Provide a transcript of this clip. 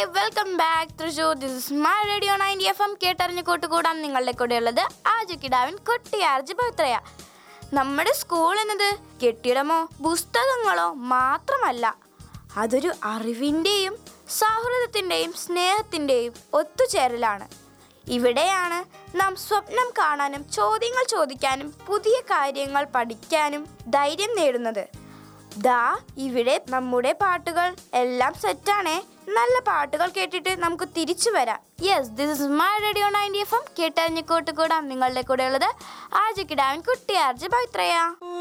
welcome back Thrissur this is my radio ninety F M കേട്ടറിഞ്ഞ് കൂട്ടുകൂടാൻ നിങ്ങളുടെ കൂടെയുള്ളത് ആജു കിടാവിൻ കൊട്ടിയാർജ് പവിത്രയ നമ്മുടെ സ്കൂൾ എന്നത് കെട്ടിടമോ പുസ്തകങ്ങളോ മാത്രമല്ല അതൊരു അറിവിൻ്റെയും സൗഹൃദത്തിൻ്റെയും സ്നേഹത്തിൻ്റെയും ഒത്തുചേരലാണ് ഇവിടെയാണ് നാം സ്വപ്നം കാണാനും ചോദ്യങ്ങൾ ചോദിക്കാനും പുതിയ കാര്യങ്ങൾ പഠിക്കാനും ധൈര്യം നേടുന്നത് ദാ ഇവിടെ നമ്മുടെ പാട്ടുകൾ എല്ലാം സെറ്റാണേ നല്ല പാട്ടുകൾ കേട്ടിട്ട് നമുക്ക് തിരിച്ചു വരാം yes this is my radio ninety F M കേട്ടറിഞ്ഞ് കൂട്ടുകൂടാം നിങ്ങളുടെ കൂടെ ഉള്ളത് ആജ് കിടാവിൻ കുട്ടിയാർജ് പവിത്രയ